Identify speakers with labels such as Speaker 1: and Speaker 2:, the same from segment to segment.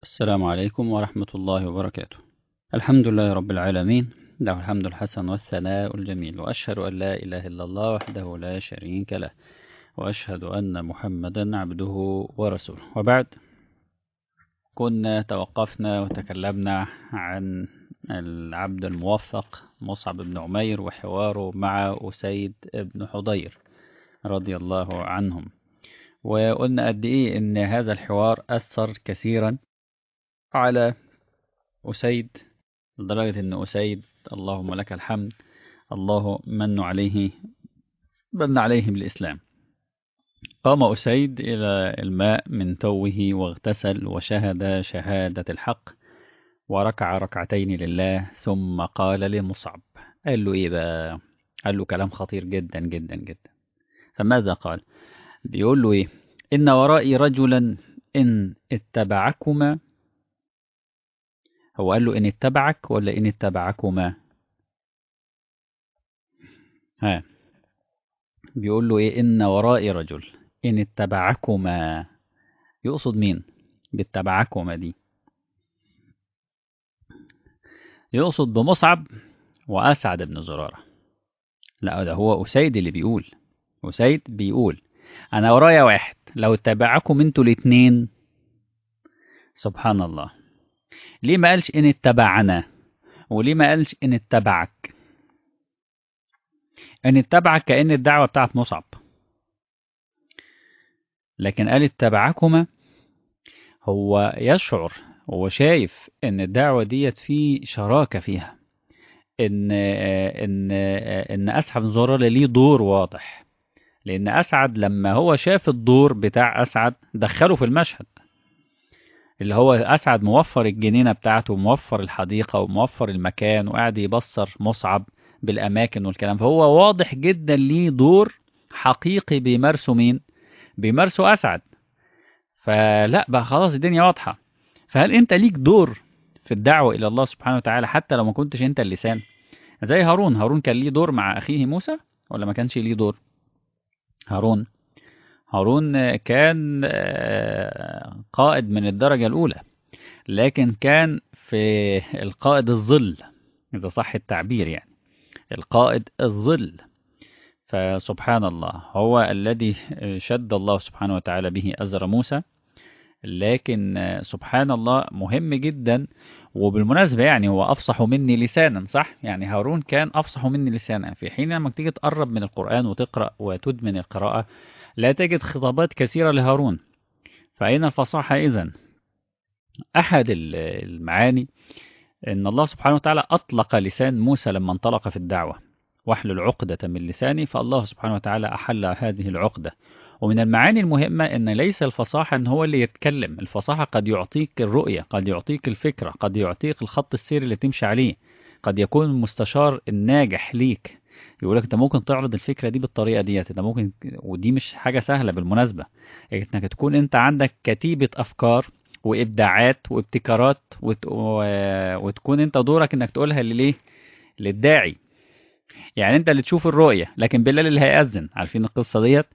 Speaker 1: السلام عليكم ورحمة الله وبركاته الحمد لله رب العالمين له الحمد الحسن والثناء الجميل وأشهد أن لا إله إلا الله وحده لا شريك له وأشهد أن محمدا عبده ورسوله وبعد كنا توقفنا وتكلمنا عن العبد الموفق مصعب بن عمير وحواره مع أسيد بن حضير رضي الله عنهم وقلنا قد إيه إن هذا الحوار أثر كثيرا على أسيد لدرجة إن أسيد اللهم لك الحمد الله من عليه من عليه بالإسلام قام أسيد إلى الماء من توه واغتسل وشهد شهادة الحق وركع ركعتين لله ثم قال لمصعب قال له إيه بقى قال له كلام خطير جدا جدا جدا فماذا قال بيقول له إيه إن ورائي رجلا إن اتبعكما هو قال له إن اتبعك ولا إن اتبعكما ها بيقول له إيه إن ورائي رجل إن اتبعكما يقصد مين باتبعكما دي يقصد بمصعب وأسعد بن زرارة لا ده هو أسيد اللي بيقول أسيد بيقول أنا ورايا واحد لو اتبعكم انتوا الاتنين سبحان الله ليه ما قالش إن اتبعنا وليه ما قالش إن اتبعك إن اتبعك كأن الدعوة بتاعت مصعب لكن قال اتبعكما هو يشعر هو شايف ان الدعوة ديت في شراكة فيها ان ان ان اسعد بن زرارة ليه دور واضح لان اسعد لما هو شاف الدور بتاع اسعد دخله في المشهد اللي هو اسعد موفر الجنينة بتاعته موفر الحديقة وموفر المكان وقاعد يبصر مصعب بالاماكن والكلام فهو واضح جدا ليه دور حقيقي بيمارسه مين بيمارسه اسعد فلا بقى خلاص الدنيا واضحه فهل انت ليك دور في الدعوة الى الله سبحانه وتعالى حتى لو ما كنتش انت اللسان زي هارون هارون كان ليه دور مع اخيه موسى ولا ما كانش ليه دور هارون هارون كان قائد من الدرجة الاولى لكن كان في القائد الظل اذا صح التعبير يعني القائد الظل فسبحان الله هو الذي شد الله سبحانه وتعالى به أزر موسى لكن سبحان الله مهم جدا وبالمناسبة يعني هو أفصح مني لسانا صح يعني هارون كان أفصح مني لسانا في حين لما تيجي تقرب من القرآن وتقرأ وتدمن القراءة لا تجد خطابات كثيرة لهارون فأين الفصاحة إذن أحد المعاني أن الله سبحانه وتعالى أطلق لسان موسى لما انطلق في الدعوة واحلل عقدة من لساني فالله سبحانه وتعالى أحل هذه العقدة ومن المعاني المهمة أن ليس الفصاحة أن هو اللي يتكلم الفصاحة قد يعطيك الرؤية قد يعطيك الفكرة قد يعطيك الخط السير اللي تمشي عليه قد يكون المستشار الناجح ليك يقولك انت ممكن تعرض الفكرة دي بالطريقة ديت انت ممكن ودي مش حاجة سهلة بالمناسبة انك تكون انت عندك كتيبة افكار وابداعات وابتكارات وت... و... وتكون انت دورك انك تقولها لليه للداعي يعني انت اللي تشوف الرؤية لكن بلال اللي هيأذن عارفين القصة ديت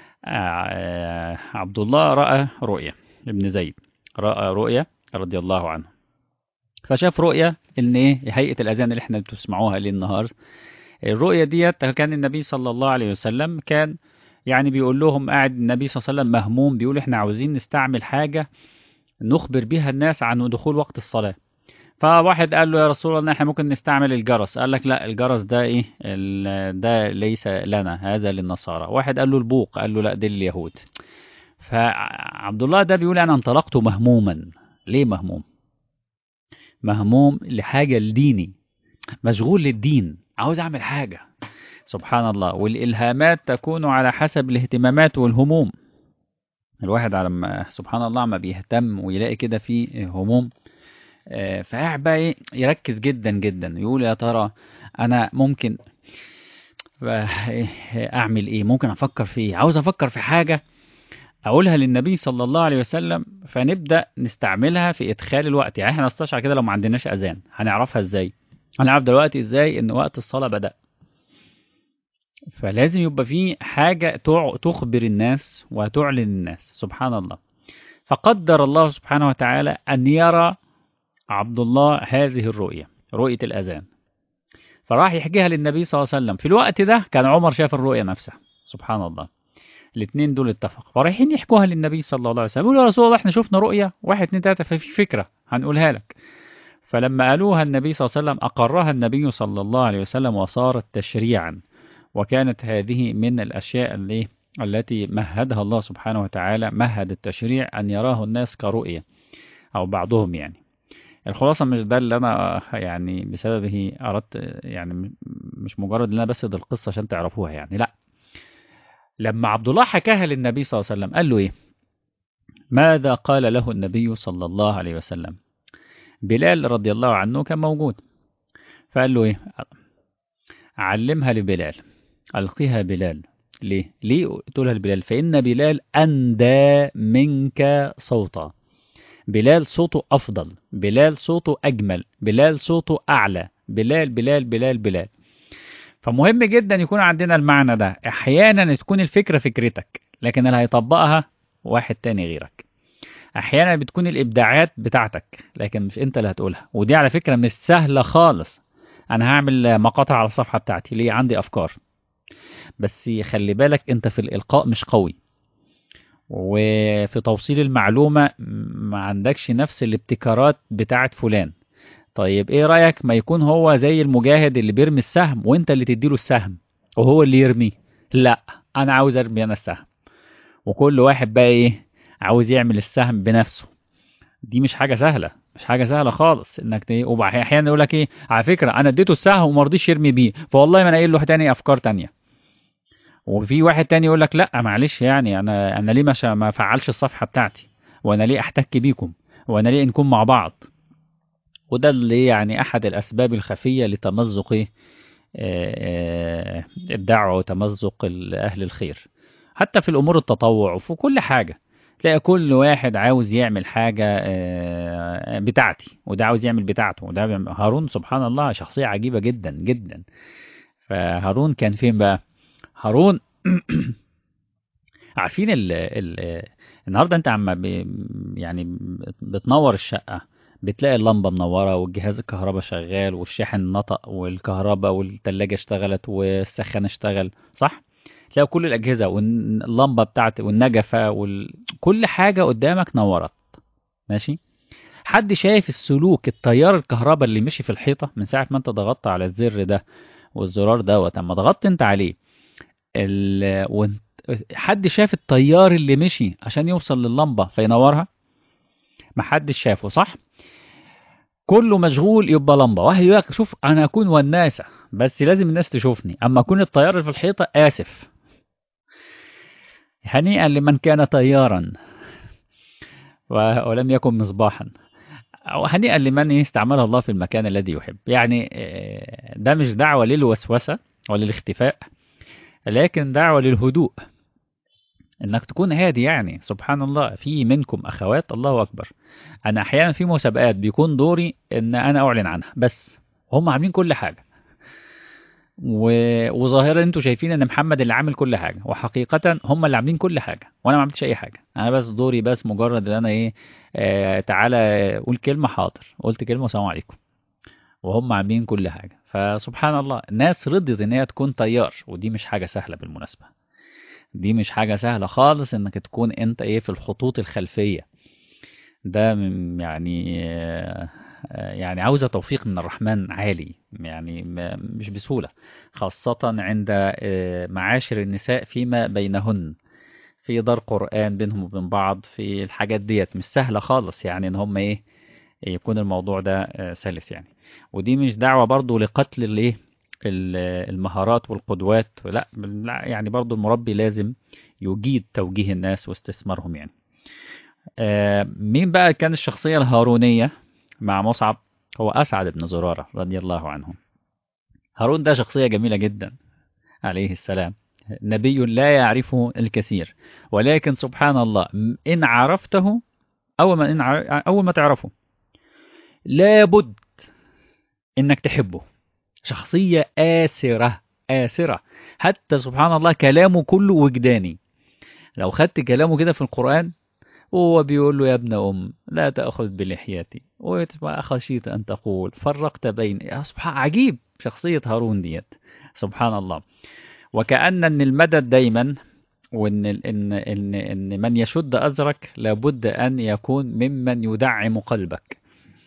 Speaker 1: عبد الله رأى رؤية ابن زيد رأى رؤية رضي الله عنه فشاف رؤية ان ايه هيئة الاذان اللي احنا بتسمعوها ليه النهار الرؤية ديت كان النبي صلى الله عليه وسلم كان يعني بيقول لهم قاعد النبي صلى الله عليه وسلم مهموم بيقول احنا عاوزين نستعمل حاجة نخبر بها الناس عن دخول وقت الصلاة فواحد قال له يا رسول الله احنا ممكن نستعمل الجرس قال لك لا الجرس ده ايه ده ليس لنا هذا للنصارى واحد قال له البوق قال له لا دي اليهود فعبد الله ده بيقول انا انطلقت مهموما ليه مهموم مهموم لحاجة لديني مشغول للدين عاوز اعمل حاجة سبحان الله والالهامات تكون على حسب الاهتمامات والهموم الواحد على ما سبحان الله ما بيهتم ويلاقي كده في هموم فقاعد بقى ايه يركز جدا جدا يقول يا ترى انا ممكن اعمل ايه ممكن افكر في ايه عاوز افكر في حاجه اقولها للنبي صلى الله عليه وسلم فنبدا نستعملها في ادخال الوقت يعني احنا نستشعر كده لو ما عندناش اذان هنعرفها ازاي هنعرف دلوقتي ازاي ان وقت الصلاه بدا فلازم يبقى في حاجه تخبر الناس وتعلن الناس سبحان الله فقدر الله سبحانه وتعالى أن يرى عبد الله هذه الرؤية رؤية الأذان فراح يحكيها للنبي صلى الله عليه وسلم في الوقت ده كان عمر شاف الرؤية نفسها سبحان الله الاثنين دول اتفقوا فرايحين يحكوها للنبي صلى الله عليه وسلم يقولوا يا رسول الله احنا شفنا رؤية واحد اتنين تلاتة ففي فكرة هنقولها لك فلما قالوها النبي صلى الله عليه وسلم أقرها النبي صلى الله عليه وسلم وصارت تشريعا وكانت هذه من الأشياء اللي التي مهدها الله سبحانه وتعالى مهد التشريع أن يراه الناس كرؤية أو بعضهم يعني الخلاصة مش ده اللي أنا يعني بسببه أردت يعني مش مجرد إن أنا بسرد القصة عشان تعرفوها يعني لا لما عبد الله حكاها للنبي صلى الله عليه وسلم قال له إيه ماذا قال له النبي صلى الله عليه وسلم بلال رضي الله عنه كان موجود فقال له إيه علمها لبلال ألقيها بلال ليه؟ ليه تقولها لبلال؟ فإن بلال أندى منك صوتا بلال صوته أفضل بلال صوته أجمل بلال صوته أعلى بلال بلال بلال بلال فمهم جدا يكون عندنا المعنى ده أحيانا تكون الفكرة فكرتك لكن اللي هيطبقها واحد تاني غيرك أحيانا بتكون الإبداعات بتاعتك لكن مش أنت اللي هتقولها ودي على فكرة مش سهلة خالص أنا هعمل مقاطع على الصفحة بتاعتي ليه عندي أفكار بس خلي بالك أنت في الإلقاء مش قوي وفي توصيل المعلومة ما عندكش نفس الابتكارات بتاعت فلان طيب ايه رأيك ما يكون هو زي المجاهد اللي بيرمي السهم وانت اللي تديله السهم وهو اللي يرميه لا انا عاوز ارمي انا السهم وكل واحد بقى ايه عاوز يعمل السهم بنفسه دي مش حاجة سهلة مش حاجة سهلة خالص انك ايه واحيانا يقول لك ايه على فكرة انا اديته السهم وما رضيش يرمي بيه فوالله ما انا قايل له تاني افكار تانية وفي واحد تاني يقول لك لا معلش يعني انا انا ليه مش ما فعلش الصفحه بتاعتي وانا ليه احتك بيكم وانا ليه نكون مع بعض وده اللي يعني احد الاسباب الخفيه لتمزق إيه؟ آه، آه، الدعوه وتمزق ال- اهل الخير حتى في الامور التطوع وفي كل حاجه تلاقي كل واحد عاوز يعمل حاجه آه، بتاعتي وده عاوز يعمل بتاعته وده بيعمل- هارون سبحان الله شخصيه عجيبه جدا جدا فهارون كان فين بقى هارون عارفين ال ال النهارده انت عم ب- يعني بتنور الشقه بتلاقي اللمبه منوره والجهاز الكهرباء شغال والشاحن نطق والكهرباء والثلاجه اشتغلت والسخان اشتغل صح تلاقي كل الاجهزه واللمبه بتاعت والنجفه وكل حاجه قدامك نورت ماشي حد شايف السلوك التيار الكهرباء اللي مشي في الحيطه من ساعه ما انت ضغطت على الزر ده والزرار دوت اما ضغطت انت عليه ال... وانت... حد شاف التيار اللي مشي عشان يوصل لللمبة فينورها محدش شافه صح كله مشغول يبقى لمبة واحد يقول لك شوف انا اكون وناسة بس لازم الناس تشوفني اما اكون التيار اللي في الحيطة اسف هنيئا لمن كان طيارا و- ولم يكن مصباحا أو هنيئا لمن استعملها الله في المكان الذي يحب يعني آه، ده مش دعوة للوسوسة ولا الاختفاء لكن دعوة للهدوء انك تكون هادي يعني سبحان الله في منكم اخوات الله اكبر انا احيانا في مسابقات بيكون دوري ان انا اعلن عنها بس هم عاملين كل حاجه و... وظاهرا انتوا شايفين ان محمد اللي عامل كل حاجه وحقيقه هم اللي عاملين كل حاجه وانا ما عملتش اي حاجه انا بس دوري بس مجرد ان انا ايه آه تعالى قول كلمه حاضر قلت كلمه السلام عليكم وهم عاملين كل حاجه فسبحان الله الناس رضيت ان هي تكون طيار ودي مش حاجه سهله بالمناسبه دي مش حاجة سهلة خالص انك تكون انت ايه في الخطوط الخلفية ده من- يعني آه، آه، يعني عاوزة توفيق من الرحمن عالي يعني ما- مش بسهولة خاصة عند آه، معاشر النساء فيما بينهن في دار قرآن بينهم وبين بعض في الحاجات ديت مش سهلة خالص يعني ان هم ايه يكون الموضوع ده آه، سلس يعني ودي مش دعوة برضو لقتل الايه ال- المهارات والقدوات لا لا، يعني برضو المربي لازم يجيد توجيه الناس واستثمارهم يعني آه، مين بقى كان الشخصية الهارونية مع مصعب هو أسعد بن زرارة رضي الله عنه هارون ده شخصية جميلة جدا عليه السلام نبي لا يعرفه الكثير ولكن سبحان الله إن عرفته أول ما إن عر- أول ما تعرفه لابد إنك تحبه شخصية آسرة آسرة حتى سبحان الله كلامه كله وجداني لو خدت كلامه كده في القرآن وهو بيقول له يا ابن أم لا تأخذ بلحيتي خشيت أن تقول فرقت بين سبحان عجيب شخصية هارون ديت سبحان الله وكأن أن المدد دايما وان ان ان ان من يشد ازرك لابد ان يكون ممن يدعم قلبك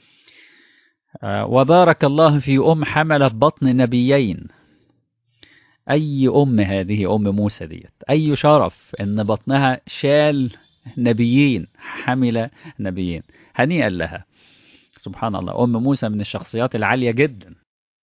Speaker 1: وبارك الله في ام حملت بطن نبيين اي ام هذه ام موسى ديت اي شرف ان بطنها شال نبيين حمل نبيين هنيئا لها سبحان الله ام موسى من الشخصيات العاليه جدا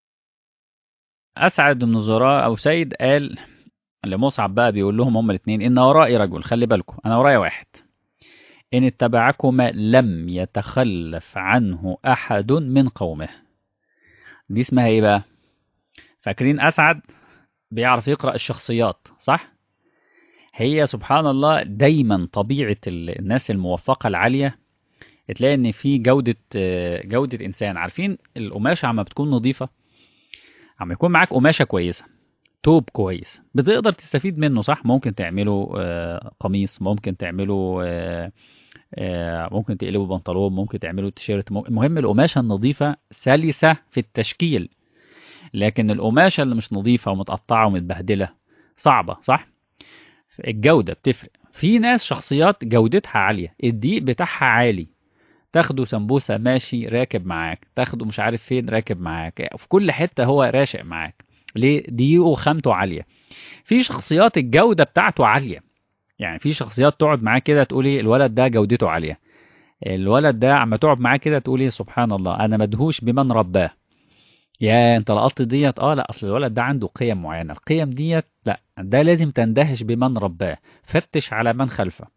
Speaker 1: اسعد بن زراء او سيد قال لمصعب بقى بيقول لهم هما الاثنين ان ورائي رجل خلي بالكم انا ورايا واحد ان اتبعكما لم يتخلف عنه احد من قومه دي اسمها ايه بقى فاكرين اسعد بيعرف يقرا الشخصيات صح هي سبحان الله دايما طبيعه الناس الموفقه العاليه تلاقي ان في جوده جوده انسان عارفين القماشه عما بتكون نظيفه عما يكون معاك قماشه كويسه توب كويس بتقدر تستفيد منه صح ممكن تعمله آه قميص ممكن تعمله آه آه ممكن تقلبه بنطلون ممكن تعمله تيشيرت المهم القماشه النظيفه سلسه في التشكيل لكن القماشه اللي مش نظيفه ومتقطعه ومتبهدله صعبه صح الجوده بتفرق في ناس شخصيات جودتها عاليه الدقيق بتاعها عالي تاخده سمبوسه ماشي راكب معاك تاخده مش عارف فين راكب معاك في كل حته هو راشق معاك ليه دقيقه خامته عاليه في شخصيات الجوده بتاعته عاليه يعني في شخصيات تقعد معاه كده تقولي الولد ده جودته عاليه الولد ده عما تقعد معاه كده تقولي سبحان الله انا مدهوش بمن رباه يا انت لقطت ديت اه لا اصل الولد ده عنده قيم معينه القيم ديت لا ده لازم تندهش بمن رباه فتش على من خلفه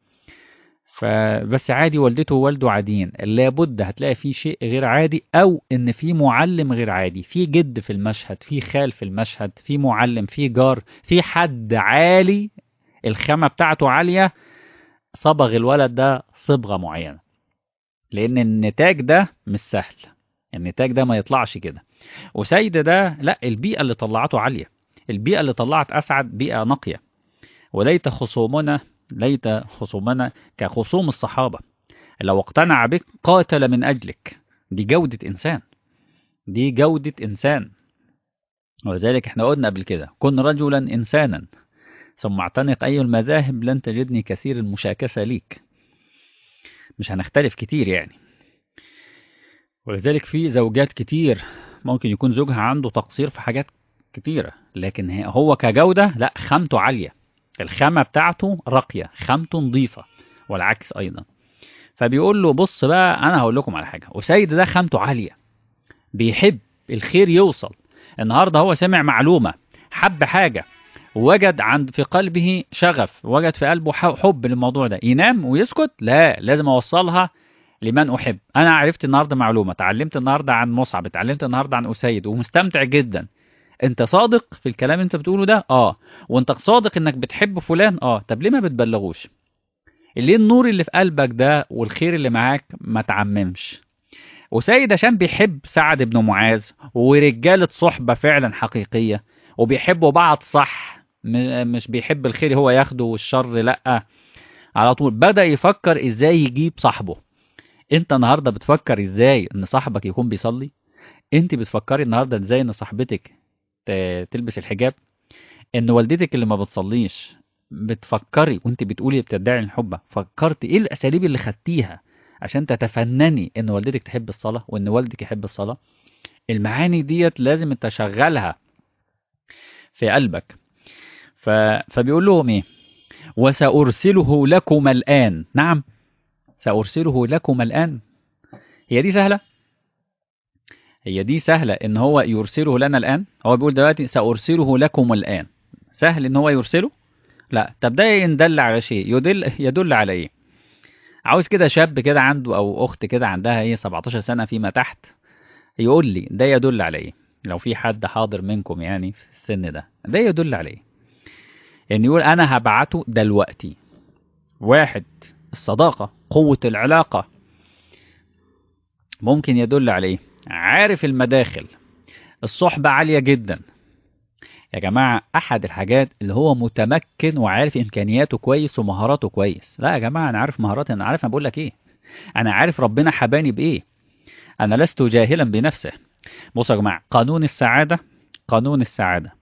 Speaker 1: فبس عادي والدته ووالده عاديين لابد هتلاقي في شيء غير عادي او ان في معلم غير عادي في جد في المشهد في خال في المشهد في معلم في جار في حد عالي الخامه بتاعته عاليه صبغ الولد ده صبغه معينه لان النتاج ده مش سهل النتاج ده ما يطلعش كده وسيد ده لا البيئه اللي طلعته عاليه البيئه اللي طلعت اسعد بيئه نقيه وليت خصومنا ليت خصومنا كخصوم الصحابة لو اقتنع بك قاتل من أجلك دي جودة إنسان دي جودة إنسان وذلك احنا قلنا قبل كده كن رجلا إنسانا ثم اعتنق أي المذاهب لن تجدني كثير المشاكسة ليك مش هنختلف كتير يعني ولذلك في زوجات كتير ممكن يكون زوجها عنده تقصير في حاجات كتيرة لكن هو كجودة لا خامته عالية الخامة بتاعته راقية خامته نظيفة والعكس أيضا فبيقول له بص بقى أنا هقول لكم على حاجة وسيد ده خامته عالية بيحب الخير يوصل النهاردة هو سمع معلومة حب حاجة وجد عند في قلبه شغف وجد في قلبه حب للموضوع ده ينام ويسكت لا لازم أوصلها لمن أحب أنا عرفت النهاردة معلومة اتعلمت النهاردة عن مصعب اتعلمت النهاردة عن أسيد ومستمتع جدا انت صادق في الكلام اللي انت بتقوله ده اه وانت صادق انك بتحب فلان اه طب ليه ما بتبلغوش ليه النور اللي في قلبك ده والخير اللي معاك ما تعممش وسيد عشان بيحب سعد بن معاذ ورجالة صحبة فعلا حقيقية وبيحبوا بعض صح مش بيحب الخير هو ياخده والشر لأ على طول بدأ يفكر ازاي يجيب صاحبه انت النهاردة بتفكر ازاي ان صاحبك يكون بيصلي انت بتفكري النهاردة ازاي ان صاحبتك تلبس الحجاب ان والدتك اللي ما بتصليش بتفكري وانت بتقولي بتدعي الحب فكرت ايه الاساليب اللي خدتيها عشان تتفنني ان والدتك تحب الصلاة وان والدك يحب الصلاة المعاني ديت لازم تشغلها في قلبك ف... فبيقول لهم ايه وسأرسله لكم الآن نعم سأرسله لكم الآن هي دي سهلة هي دي سهلة ان هو يرسله لنا الآن هو بيقول دلوقتي سأرسله لكم الآن سهل ان هو يرسله لا طب ده يدل على شيء يدل يدل على ايه عاوز كده شاب كده عنده او اخت كده عندها ايه 17 سنة فيما تحت يقول لي ده يدل على ايه لو في حد حاضر منكم يعني في السن ده ده يدل على ايه يعني يقول انا هبعته دلوقتي واحد الصداقة قوة العلاقة ممكن يدل على ايه عارف المداخل الصحبة عالية جدا يا جماعة أحد الحاجات اللي هو متمكن وعارف إمكانياته كويس ومهاراته كويس لا يا جماعة أنا عارف مهاراتي أنا عارف أنا بقول لك إيه أنا عارف ربنا حباني بإيه أنا لست جاهلا بنفسه بصوا يا جماعة قانون السعادة قانون السعادة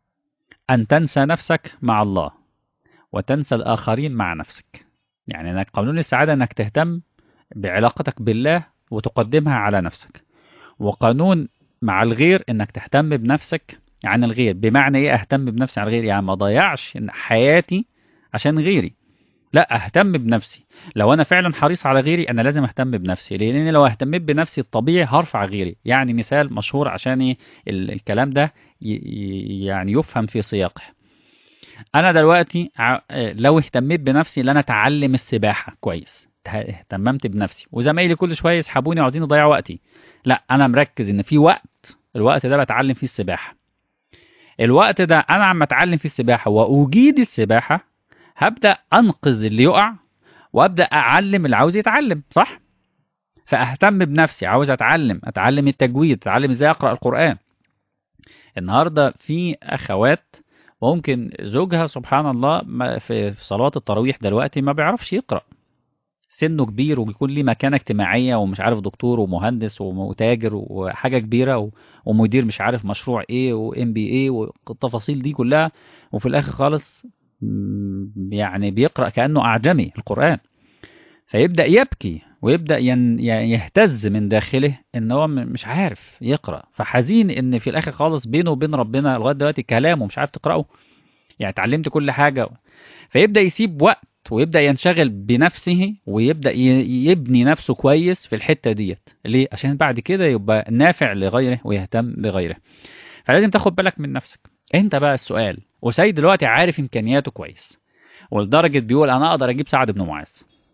Speaker 1: أن تنسى نفسك مع الله وتنسى الآخرين مع نفسك يعني أنك قانون السعادة أنك تهتم بعلاقتك بالله وتقدمها على نفسك وقانون مع الغير أنك تهتم بنفسك عن الغير بمعنى إيه أهتم بنفسي عن الغير يعني ما ضيعش حياتي عشان غيري لا أهتم بنفسي لو أنا فعلا حريص على غيري أنا لازم أهتم بنفسي لأن لو اهتميت بنفسي الطبيعي هرفع غيري يعني مثال مشهور عشان إيه ال- الكلام ده ي- ي- يعني يفهم في سياقه انا دلوقتي ع- لو اهتميت بنفسي ان انا اتعلم السباحه كويس ته- اهتممت بنفسي وزمايلي كل شويه يسحبوني وعاوزين يضيعوا وقتي لا انا مركز ان في وقت الوقت ده بتعلم فيه السباحه الوقت ده انا عم اتعلم فيه السباحه واجيد السباحه هبدا انقذ اللي يقع وابدا اعلم اللي عاوز يتعلم صح فاهتم بنفسي عاوز اتعلم اتعلم التجويد اتعلم ازاي اقرا القران النهارده في اخوات ممكن زوجها سبحان الله ما- في في صلوات التراويح دلوقتي ما بيعرفش يقرا سنه كبير وبيكون ليه مكانه اجتماعيه ومش عارف دكتور ومهندس وتاجر وحاجه كبيره و- ومدير مش عارف مشروع ايه وام بي ايه والتفاصيل دي كلها وفي الاخر خالص م، يعني بيقرا كانه اعجمي القران فيبدا يبكي ويبدا ين- ي- يهتز من داخله ان هو م- مش عارف يقرا فحزين ان في الاخر خالص بينه وبين ربنا لغايه دلوقتي كلامه مش عارف تقراه يعني اتعلمت كل حاجه فيبدا يسيب وقت ويبدا ينشغل بنفسه ويبدا ي- يبني نفسه كويس في الحته ديت ليه عشان بعد كده يبقى نافع لغيره ويهتم بغيره فلازم تاخد بالك من نفسك انت بقى السؤال وسيد دلوقتي عارف امكانياته كويس ولدرجه بيقول انا اقدر اجيب سعد بن معاذ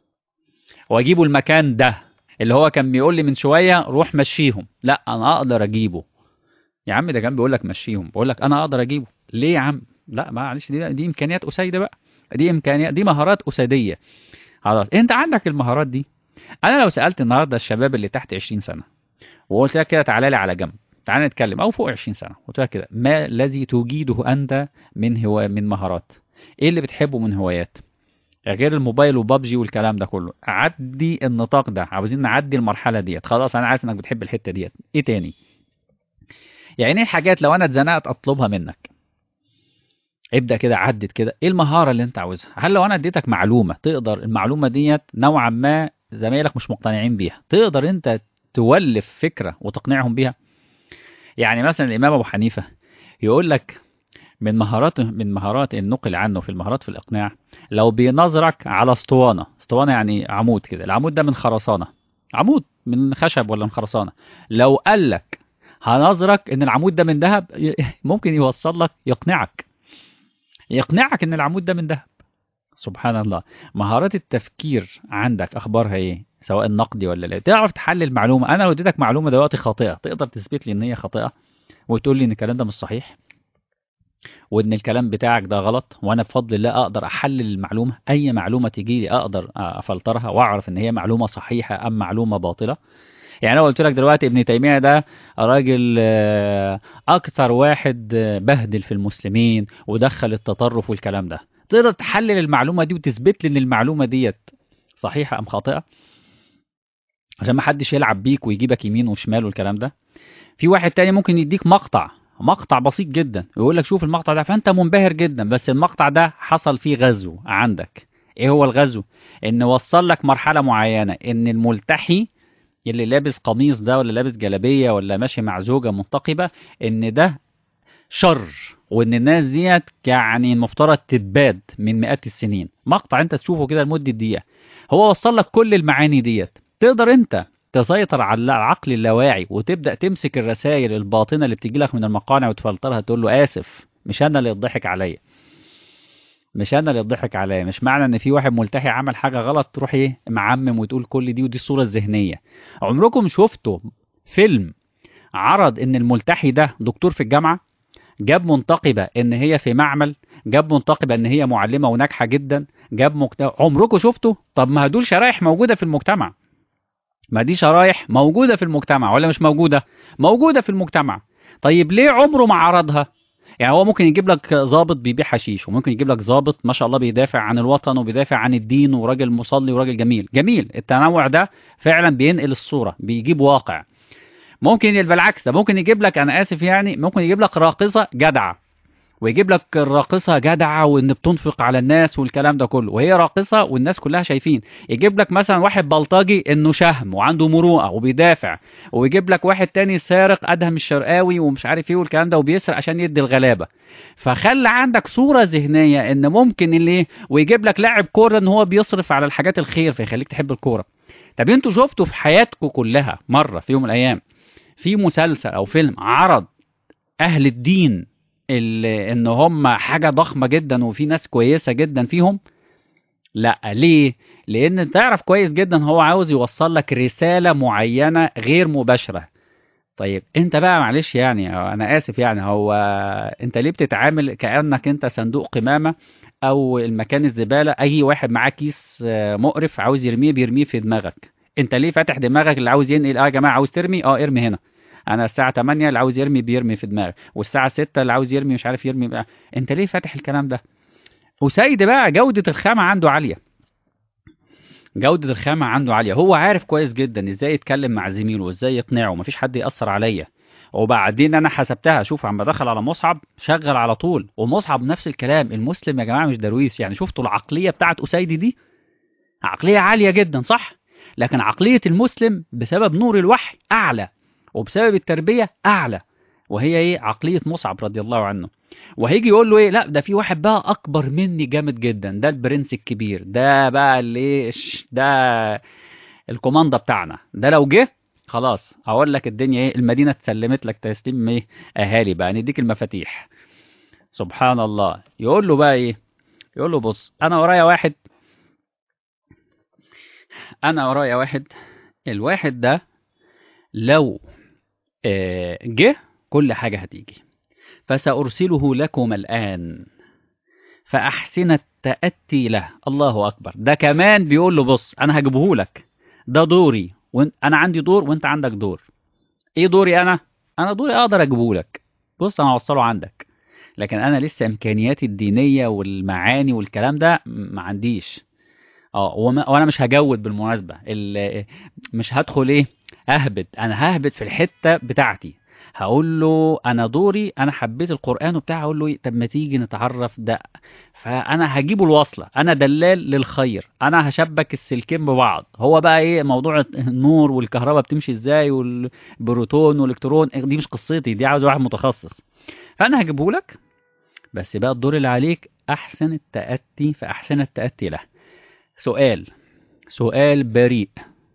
Speaker 1: واجيبه المكان ده اللي هو كان بيقول لي من شويه روح مشيهم لا انا اقدر اجيبه يا عم ده كان بيقول لك مشيهم بقول لك انا اقدر اجيبه ليه يا عم لا معلش دي دي امكانيات اسيده بقى دي امكانيات دي مهارات اسيديه خلاص انت عندك المهارات دي انا لو سالت النهارده الشباب اللي تحت 20 سنه وقلت لك كده تعالى لي على جنب تعالى نتكلم او فوق 20 سنه قلت لك كده ما الذي تجيده انت من هو من مهارات ايه اللي بتحبه من هوايات غير الموبايل وبابجي والكلام ده كله عدي النطاق ده عاوزين نعدي المرحله ديت خلاص انا عارف انك بتحب الحته ديت ايه تاني يعني ايه حاجات لو انا اتزنقت اطلبها منك ابدا كده عدد كده ايه المهاره اللي انت عاوزها هل لو انا اديتك معلومه تقدر المعلومه ديت نوعا ما زمايلك مش مقتنعين بيها تقدر انت تولف فكره وتقنعهم بيها يعني مثلا الامام ابو حنيفه يقول لك من مهارات من مهارات النقل عنه في المهارات في الاقناع لو بينظرك على اسطوانه اسطوانه يعني عمود كده العمود ده من خرسانه عمود من خشب ولا من خرسانه لو قال لك هنظرك ان العمود ده من ذهب ي- ممكن يوصل لك يقنعك يقنعك ان العمود ده من ذهب سبحان الله مهارات التفكير عندك اخبارها ايه سواء نقدي ولا لا تعرف تحلل معلومه انا لو اديتك معلومه دلوقتي خاطئه تقدر تثبت لي ان هي خاطئه وتقول لي ان الكلام ده مش صحيح وان الكلام بتاعك ده غلط وانا بفضل الله اقدر احلل المعلومه اي معلومه تيجي لي اقدر افلترها واعرف ان هي معلومه صحيحه ام معلومه باطله يعني انا قلت لك دلوقتي ابن تيميه ده راجل آه، اكتر واحد آه، بهدل في المسلمين ودخل التطرف والكلام ده تقدر تحلل المعلومه دي وتثبت لي ان المعلومه ديت صحيحه ام خاطئه عشان ما حدش يلعب بيك ويجيبك يمين وشمال والكلام ده في واحد تاني ممكن يديك مقطع مقطع بسيط جدا ويقول لك شوف المقطع ده فانت منبهر جدا بس المقطع ده حصل فيه غزو عندك ايه هو الغزو ان وصل لك مرحله معينه ان الملتحي اللي لابس قميص ده ولا لابس جلابيه ولا ماشي مع زوجه منتقبه ان ده شر وان الناس ديت يعني المفترض تتباد من مئات السنين مقطع انت تشوفه كده لمده دقيقه هو وصل لك كل المعاني ديت تقدر انت تسيطر على العقل اللاواعي وتبدا تمسك الرسائل الباطنه اللي بتجي لك من المقانع وتفلترها تقول له اسف مش انا اللي يضحك عليا مش انا اللي يضحك عليا مش معنى ان في واحد ملتحي عمل حاجه غلط تروح ايه معمم وتقول كل دي ودي الصوره الذهنيه عمركم شفتوا فيلم عرض ان الملتحي ده دكتور في الجامعه جاب منتقبه ان هي في معمل جاب منتقبه ان هي معلمه وناجحه جدا جاب مكت... عمركم شفتوا طب ما دول شرايح موجوده في المجتمع ما دي شرايح موجوده في المجتمع ولا مش موجوده موجوده في المجتمع طيب ليه عمره ما عرضها يعني هو ممكن يجيب لك ضابط بيبيع حشيش وممكن يجيب لك ضابط ما شاء الله بيدافع عن الوطن وبيدافع عن الدين وراجل مصلي وراجل جميل جميل التنوع ده فعلا بينقل الصورة بيجيب واقع ممكن يبقى بالعكس ده ممكن يجيب لك انا اسف يعني ممكن يجيب لك راقصة جدعة ويجيب لك الراقصة جدعة وان بتنفق على الناس والكلام ده كله وهي راقصة والناس كلها شايفين يجيب لك مثلا واحد بلطجي انه شهم وعنده مروءة وبيدافع ويجيب لك واحد تاني سارق ادهم الشرقاوي ومش عارف ايه والكلام ده وبيسرق عشان يدي الغلابة فخلي عندك صورة ذهنية ان ممكن اللي ويجيب لك لاعب كورة ان هو بيصرف على الحاجات الخير فيخليك تحب الكورة طب انتوا شفتوا في حياتكم كلها مرة في يوم من الايام في مسلسل او فيلم عرض اهل الدين اللي ان هم حاجة ضخمة جدا وفي ناس كويسة جدا فيهم لا ليه لان تعرف كويس جدا هو عاوز يوصل لك رسالة معينة غير مباشرة طيب انت بقى معلش يعني انا اسف يعني هو انت ليه بتتعامل كانك انت صندوق قمامه او المكان الزباله اي واحد معاه كيس مقرف عاوز يرميه بيرميه في دماغك انت ليه فاتح دماغك اللي عاوز ينقل اه يا جماعه عاوز ترمي اه ارمي هنا انا الساعه 8 اللي عاوز يرمي بيرمي في دماغي والساعه 6 اللي عاوز يرمي مش عارف يرمي بقى. انت ليه فاتح الكلام ده وسيد بقى جوده الخامه عنده عاليه جودة الخامة عنده عالية هو عارف كويس جدا ازاي يتكلم مع زميله وازاي يقنعه مفيش حد يأثر عليا وبعدين انا حسبتها شوف عم دخل على مصعب شغل على طول ومصعب نفس الكلام المسلم يا جماعة مش درويش يعني شفتوا العقلية بتاعت أسيدي دي عقلية عالية جدا صح لكن عقلية المسلم بسبب نور الوحي أعلى وبسبب التربية أعلى وهي ايه عقلية مصعب رضي الله عنه وهيجي يقول له ايه لا ده في واحد بقى اكبر مني جامد جدا ده البرنس الكبير ده بقى اللي ده الكوماندا بتاعنا ده لو جه خلاص اقول لك الدنيا ايه المدينه اتسلمت لك تسليم ايه اهالي بقى نديك المفاتيح سبحان الله يقول له بقى ايه يقول له بص انا ورايا واحد انا ورايا واحد الواحد ده لو جه كل حاجه هتيجي فسأرسله لكم الآن فأحسن التأتي له الله أكبر ده كمان بيقول له بص أنا هجيبه لك ده دوري وأنا عندي دور وأنت عندك دور إيه دوري أنا؟ أنا دوري أقدر أجيبه لك بص أنا هوصله عندك لكن أنا لسه إمكانياتي الدينية والمعاني والكلام ده ما عنديش اه وانا مش هجود بالمناسبه مش هدخل ايه اهبط انا ههبط في الحته بتاعتي هقول له انا دوري انا حبيت القران وبتاع هقول له إيه طب ما تيجي نتعرف ده فانا هجيبه الوصله انا دلال للخير انا هشبك السلكين ببعض هو بقى ايه موضوع النور والكهرباء بتمشي ازاي والبروتون والالكترون دي مش قصتي دي عاوز واحد متخصص فانا هجيبه لك بس بقى الدور اللي عليك احسن التاتي فاحسن التاتي له سؤال سؤال بريء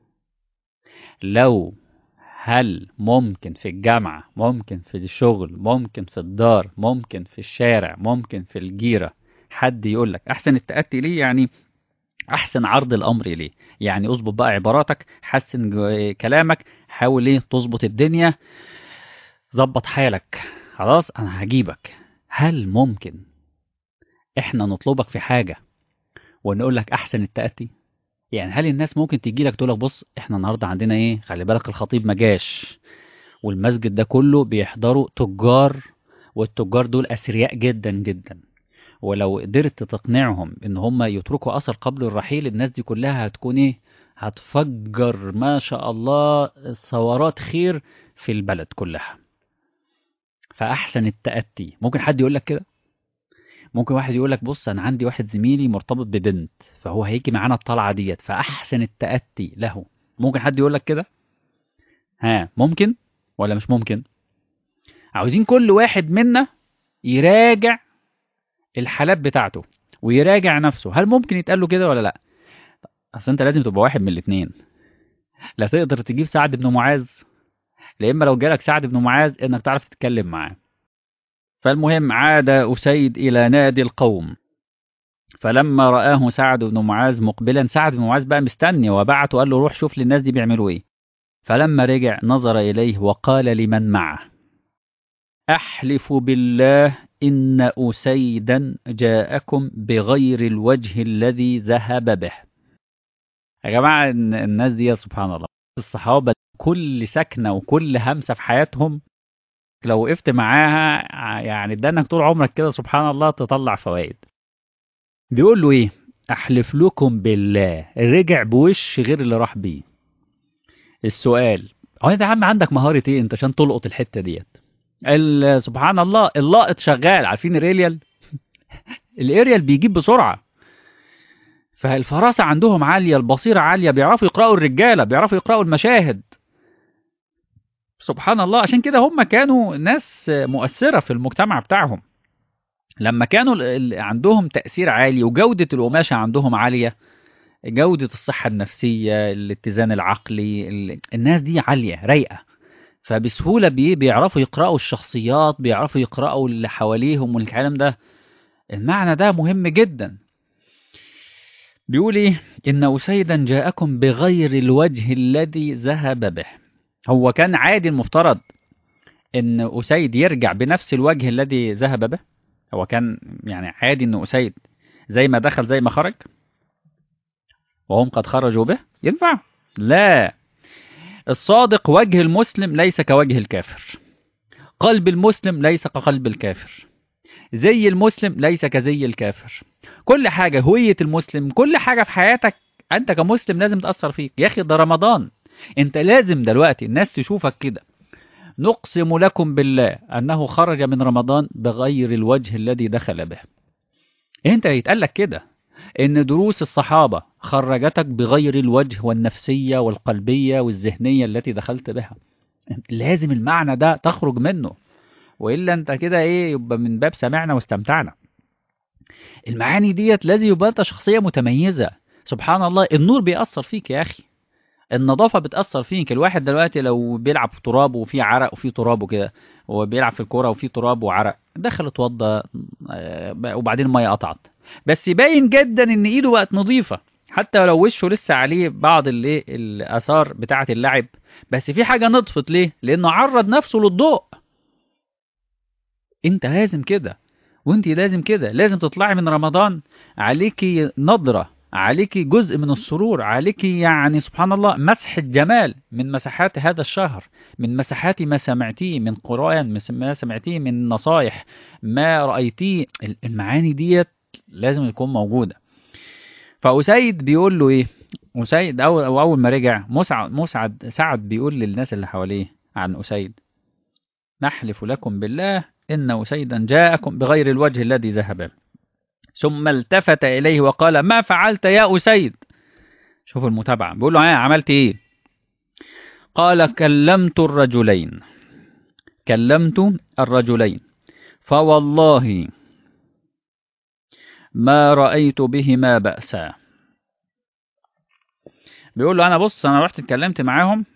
Speaker 1: لو هل ممكن في الجامعة ممكن في الشغل ممكن في الدار ممكن في الشارع ممكن في الجيرة حد يقول لك أحسن التأتي ليه يعني أحسن عرض الأمر ليه يعني أظبط بقى عباراتك حسن كلامك حاول ايه تظبط الدنيا ظبط حالك خلاص أنا هجيبك هل ممكن إحنا نطلبك في حاجة ونقول لك أحسن التأتي يعني هل الناس ممكن تيجي لك تقول لك بص احنا النهارده عندنا ايه خلي بالك الخطيب ما جاش والمسجد ده كله بيحضروا تجار والتجار دول اثرياء جدا جدا ولو قدرت تقنعهم ان هم يتركوا اثر قبل الرحيل الناس دي كلها هتكون ايه هتفجر ما شاء الله ثورات خير في البلد كلها فاحسن التاتي ممكن حد يقول لك كده ممكن واحد يقول لك بص انا عندي واحد زميلي مرتبط ببنت فهو هيجي معانا الطلعه ديت فاحسن التاتي له ممكن حد يقول لك كده ها ممكن ولا مش ممكن عاوزين كل واحد منا يراجع الحالات بتاعته ويراجع نفسه هل ممكن يتقال له كده ولا لا اصل انت لازم تبقى واحد من الاثنين لا تقدر تجيب سعد بن معاذ لا اما لو جالك سعد بن معاذ انك تعرف تتكلم معاه فالمهم عاد أسيد إلى نادي القوم فلما رآه سعد بن معاذ مقبلا سعد بن معاذ بقى مستني وبعته قال له روح شوف للناس دي بيعملوا ايه فلما رجع نظر إليه وقال لمن معه أحلف بالله إن أسيدا جاءكم بغير الوجه الذي ذهب به يا جماعة الناس دي سبحان الله الصحابة كل سكنة وكل همسة في حياتهم لو وقفت معاها يعني ده انك طول عمرك كده سبحان الله تطلع فوائد بيقول له ايه احلف لكم بالله رجع بوش غير اللي راح بيه السؤال هو انت يا عم عندك مهارة ايه انت عشان تلقط الحتة ديت ال- سبحان الله اللاقط شغال عارفين الاريال الاريال بيجيب بسرعة فالفراسة عندهم عالية البصيرة عالية بيعرفوا يقرأوا الرجالة بيعرفوا يقرأوا المشاهد سبحان الله عشان كده هم كانوا ناس مؤثرة في المجتمع بتاعهم لما كانوا ال- ال- عندهم تأثير عالي وجودة القماشة عندهم عالية جودة الصحة النفسية الاتزان العقلي ال- الناس دي عالية رايقة فبسهولة بي- بيعرفوا يقرأوا الشخصيات بيعرفوا يقرأوا اللي حواليهم والكلام ده المعنى ده مهم جدا بيقول ايه ان اسيدا جاءكم بغير الوجه الذي ذهب به هو كان عادي المفترض ان اسيد يرجع بنفس الوجه الذي ذهب به هو كان يعني عادي ان اسيد زي ما دخل زي ما خرج وهم قد خرجوا به ينفع لا الصادق وجه المسلم ليس كوجه الكافر قلب المسلم ليس كقلب الكافر زي المسلم ليس كزي الكافر كل حاجة هوية المسلم كل حاجة في حياتك أنت كمسلم لازم تأثر فيك يا أخي ده رمضان أنت لازم دلوقتي الناس تشوفك كده نقسم لكم بالله أنه خرج من رمضان بغير الوجه الذي دخل به أنت يتقال لك كده إن دروس الصحابة خرجتك بغير الوجه والنفسية والقلبية والذهنية التي دخلت بها لازم المعنى ده تخرج منه وإلا أنت كده إيه يبقى من باب سمعنا واستمتعنا المعاني ديت لازم يبقى أنت شخصية متميزة سبحان الله النور بيأثر فيك يا أخي النظافة بتأثر فيك الواحد دلوقتي لو بيلعب في تراب وفي عرق وفي تراب وكده وبيلعب في الكورة وفي تراب وعرق دخل اتوضى آه، وبعدين المية قطعت بس يبين جدا ان ايده بقت نظيفة حتى لو وشه لسه عليه بعض الايه الاثار بتاعة اللعب بس في حاجة نطفت ليه لانه عرض نفسه للضوء انت لازم كده وانت لازم كده لازم تطلعي من رمضان عليكي نظرة عليكي جزء من السرور عليكي يعني سبحان الله مسح الجمال من مساحات هذا الشهر من مساحات ما سمعتيه من قرآن من ما سمعتيه من نصايح ما رأيتيه المعاني ديت لازم تكون موجودة فأسيد بيقول له إيه أسيد أول, أو أول ما رجع مسعد, مسعد سعد بيقول للناس اللي حواليه عن أسيد نحلف لكم بالله إن أسيدا جاءكم بغير الوجه الذي ذهب به. ثم التفت إليه وقال ما فعلت يا أسيد شوف المتابعة بيقول له ها عملت إيه قال كلمت الرجلين كلمت الرجلين فوالله ما رأيت بهما بأسا بيقول له أنا بص أنا رحت اتكلمت معاهم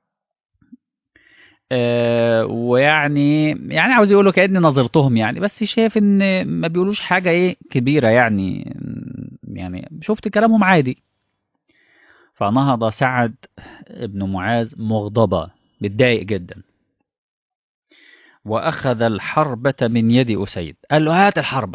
Speaker 1: آه ويعني يعني عاوز يقول له كأني نظرتهم يعني بس شايف ان ما بيقولوش حاجة ايه كبيرة يعني يعني شفت كلامهم عادي فنهض سعد ابن معاذ مغضبا متضايق جدا وأخذ الحربة من يد أسيد قال له هات الحربة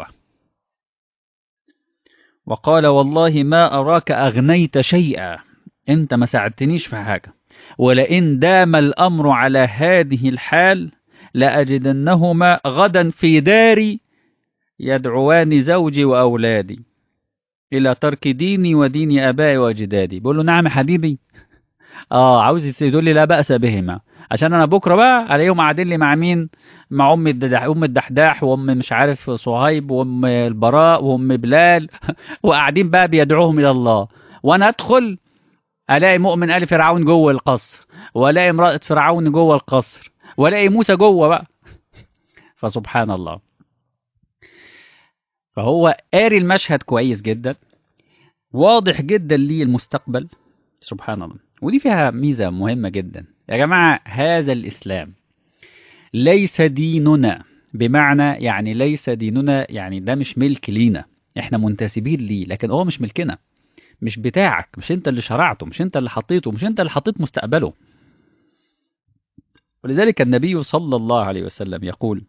Speaker 1: وقال والله ما أراك أغنيت شيئا أنت ما ساعدتنيش في حاجة ولئن دام الأمر على هذه الحال لأجدنهما غدا في داري يدعوان زوجي وأولادي إلى ترك ديني ودين أبائي وأجدادي بقول له نعم يا حبيبي آه عاوز يقول لي لا بأس بهما عشان أنا بكرة بقى عليهم قاعدين لي مع مين مع أم الدح... أم الدحداح وأم مش عارف صهيب وأم البراء وأم بلال وقاعدين بقى بيدعوهم إلى الله وأنا أدخل الاقي مؤمن ال فرعون جوه القصر والاقي امراه فرعون جوه القصر والاقي موسى جوه بقى فسبحان الله فهو قاري المشهد كويس جدا واضح جدا ليه المستقبل سبحان الله ودي فيها ميزه مهمه جدا يا جماعه هذا الاسلام ليس ديننا بمعنى يعني ليس ديننا يعني ده مش ملك لينا احنا منتسبين ليه لكن هو مش ملكنا مش بتاعك مش انت اللي شرعته مش انت اللي حطيته مش انت اللي حطيت مستقبله ولذلك النبي صلى الله عليه وسلم يقول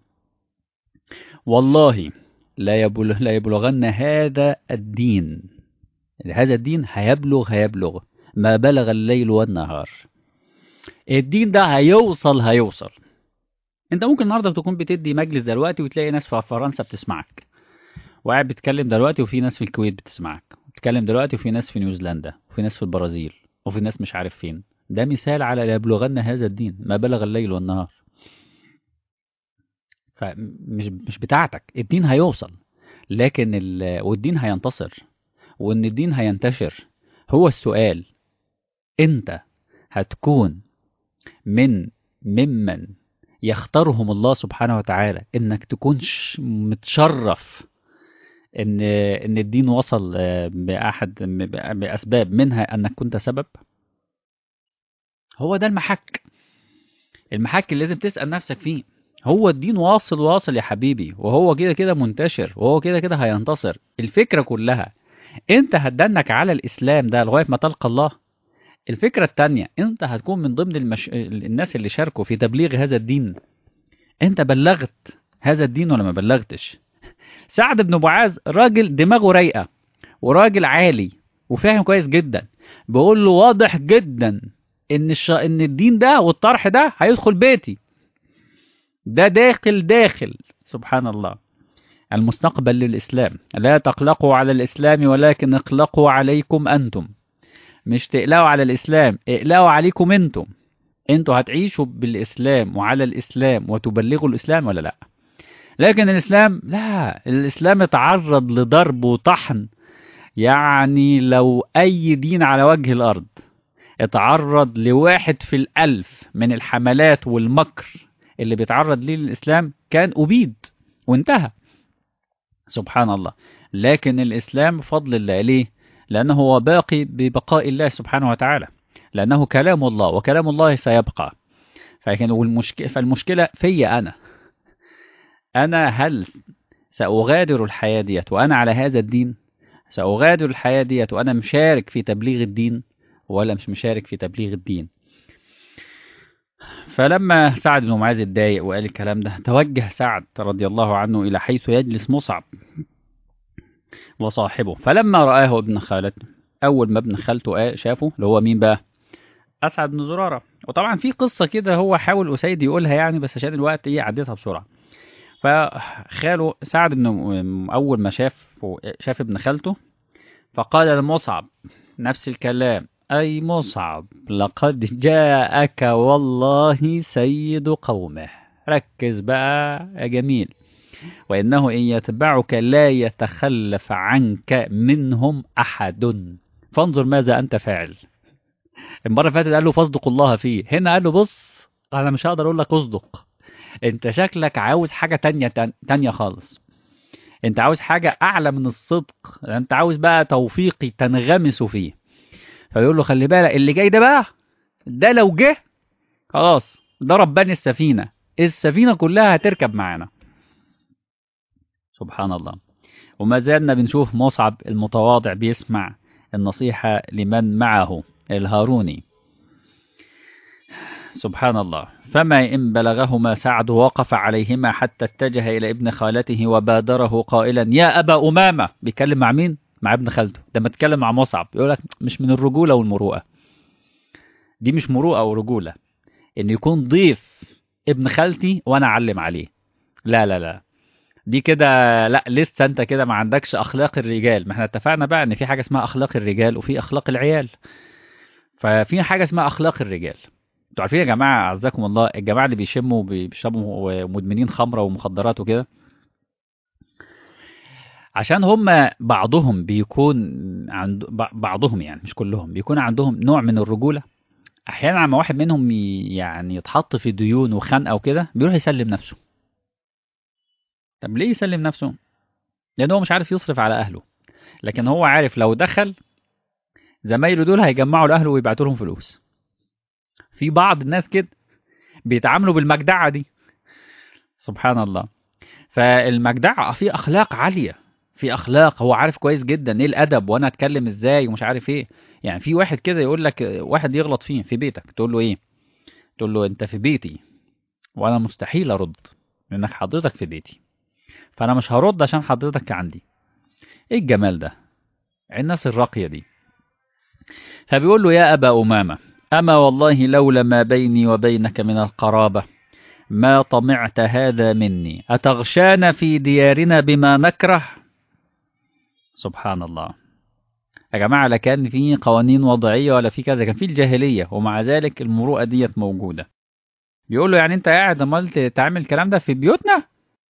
Speaker 1: والله لا يبلغ لا يبلغن هذا الدين هذا الدين هيبلغ هيبلغ ما بلغ الليل والنهار الدين ده هيوصل هيوصل انت ممكن النهارده تكون بتدي مجلس دلوقتي وتلاقي ناس في فرنسا بتسمعك وقاعد بتتكلم دلوقتي وفي ناس في الكويت بتسمعك بتتكلم دلوقتي وفي ناس في نيوزيلندا وفي ناس في البرازيل وفي ناس مش عارف فين ده مثال على ليبلغن هذا الدين ما بلغ الليل والنهار فمش مش بتاعتك الدين هيوصل لكن ال... والدين هينتصر وان الدين هينتشر هو السؤال انت هتكون من ممن يختارهم الله سبحانه وتعالى انك تكون متشرف ان ان الدين وصل باحد باسباب منها انك كنت سبب هو ده المحك المحك اللي لازم تسال نفسك فيه هو الدين واصل واصل يا حبيبي وهو كده كده منتشر وهو كده كده هينتصر الفكره كلها انت هتدنك على الاسلام ده لغايه ما تلقى الله الفكره الثانيه انت هتكون من ضمن المش... الناس اللي شاركوا في تبليغ هذا الدين انت بلغت هذا الدين ولا ما بلغتش سعد بن معاذ راجل دماغه رايقه وراجل عالي وفاهم كويس جدا بيقول له واضح جدا ان الش... ان الدين ده والطرح ده هيدخل بيتي ده داخل داخل سبحان الله المستقبل للإسلام لا تقلقوا على الإسلام ولكن اقلقوا عليكم أنتم مش تقلقوا على الإسلام اقلقوا عليكم أنتم أنتوا هتعيشوا بالإسلام وعلى الإسلام وتبلغوا الإسلام ولا لا لكن الإسلام لا الإسلام اتعرض لضرب وطحن يعني لو أي دين على وجه الأرض اتعرض لواحد في الألف من الحملات والمكر اللي بيتعرض ليه الإسلام كان أبيد وانتهى سبحان الله لكن الإسلام فضل الله ليه لأنه هو باقي ببقاء الله سبحانه وتعالى لأنه كلام الله وكلام الله سيبقى فكان والمشكلة فالمشكلة في أنا أنا هل سأغادر الحياة ديت وأنا على هذا الدين سأغادر الحياة ديت وأنا مشارك في تبليغ الدين ولا مش مشارك في تبليغ الدين فلما سعد بن معاذ اتضايق وقال الكلام ده توجه سعد رضي الله عنه إلى حيث يجلس مصعب وصاحبه فلما رآه ابن خالته أول ما ابن خالته شافه اللي هو مين بقى أسعد بن زرارة وطبعا في قصة كده هو حاول أسيد يقولها يعني بس عشان الوقت إيه عديتها بسرعة فخاله سعد بن أول ما شاف شاف ابن خالته فقال لمصعب نفس الكلام أي مصعب لقد جاءك والله سيد قومه ركز بقى يا جميل وإنه إن يتبعك لا يتخلف عنك منهم أحد فانظر ماذا أنت فاعل المرة اللي فاتت قال له فاصدق الله فيه هنا قال له بص أنا مش هقدر أقول لك اصدق أنت شكلك عاوز حاجة تانية تانية خالص أنت عاوز حاجة أعلى من الصدق أنت عاوز بقى توفيقي تنغمس فيه فيقول له خلي بالك اللي جاي ده بقى ده لو جه خلاص ده ربان السفينة السفينة كلها هتركب معانا سبحان الله وما زالنا بنشوف مصعب المتواضع بيسمع النصيحة لمن معه الهاروني سبحان الله فما إن بلغهما سعد وقف عليهما حتى اتجه إلى ابن خالته وبادره قائلا يا أبا أمامة بيتكلم مع مين؟ مع ابن خالته لما اتكلم مع مصعب يقول لك مش من الرجولة والمروءة دي مش مروءة ورجولة إن يكون ضيف ابن خالتي وأنا أعلم عليه لا لا لا دي كده لا لسه انت كده ما عندكش اخلاق الرجال ما احنا اتفقنا بقى ان في حاجه اسمها اخلاق الرجال وفي اخلاق العيال ففي حاجه اسمها اخلاق الرجال انتوا عارفين يا جماعه عزكم الله الجماعه اللي بيشموا بيشربوا مدمنين خمره ومخدرات وكده عشان هم بعضهم بيكون عند بعضهم يعني مش كلهم بيكون عندهم نوع من الرجوله احيانا لما واحد منهم يعني يتحط في ديون وخنقه وكده بيروح يسلم نفسه طب ليه يسلم نفسه لان هو مش عارف يصرف على اهله لكن هو عارف لو دخل زمايله دول هيجمعوا لاهله ويبعتوا لهم فلوس في بعض الناس كده بيتعاملوا بالمجدعه دي سبحان الله فالمجدعه في اخلاق عاليه في اخلاق هو عارف كويس جدا ايه الادب وانا اتكلم ازاي ومش عارف ايه يعني في واحد كده يقول لك واحد يغلط فيه في بيتك تقول له ايه تقول له انت في بيتي وانا مستحيل ارد لانك حضرتك في بيتي فانا مش هرد عشان حضرتك عندي ايه الجمال ده الناس الراقيه دي فبيقول له يا ابا امامه اما والله لولا ما بيني وبينك من القرابه ما طمعت هذا مني أتغشانا في ديارنا بما نكره سبحان الله يا جماعة لا كان في قوانين وضعية ولا في كذا كان في الجاهلية ومع ذلك المروءة ديت موجودة بيقول له يعني انت قاعد امال تعمل الكلام ده في بيوتنا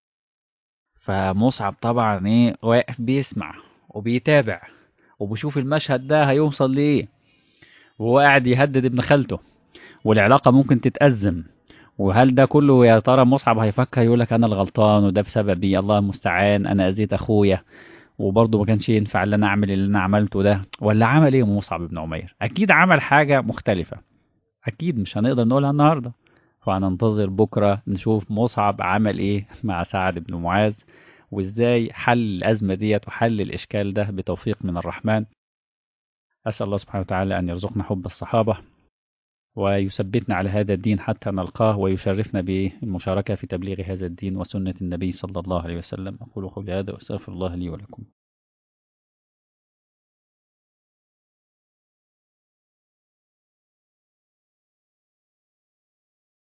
Speaker 1: فمصعب طبعا ايه واقف بيسمع وبيتابع وبيشوف المشهد ده هيوصل لايه وهو قاعد يهدد ابن خالته والعلاقة ممكن تتأزم وهل ده كله يا ترى مصعب هيفكر يقول لك انا الغلطان وده بسببي الله المستعان انا اذيت اخويا وبرضه ما كانش ينفع ان انا اعمل اللي انا عملته ده ولا عمل ايه مصعب بن عمير اكيد عمل حاجة مختلفة اكيد مش هنقدر نقولها النهارده فهننتظر بكرة نشوف مصعب عمل ايه مع سعد بن معاذ وازاي حل الأزمة ديت وحل الإشكال ده بتوفيق من الرحمن أسأل الله سبحانه وتعالى أن يرزقنا حب الصحابة ويثبتنا على هذا الدين حتى نلقاه ويشرفنا بالمشاركة في تبليغ هذا الدين وسنة النبي صلى الله عليه وسلم أقول قولي هذا وأستغفر الله لي ولكم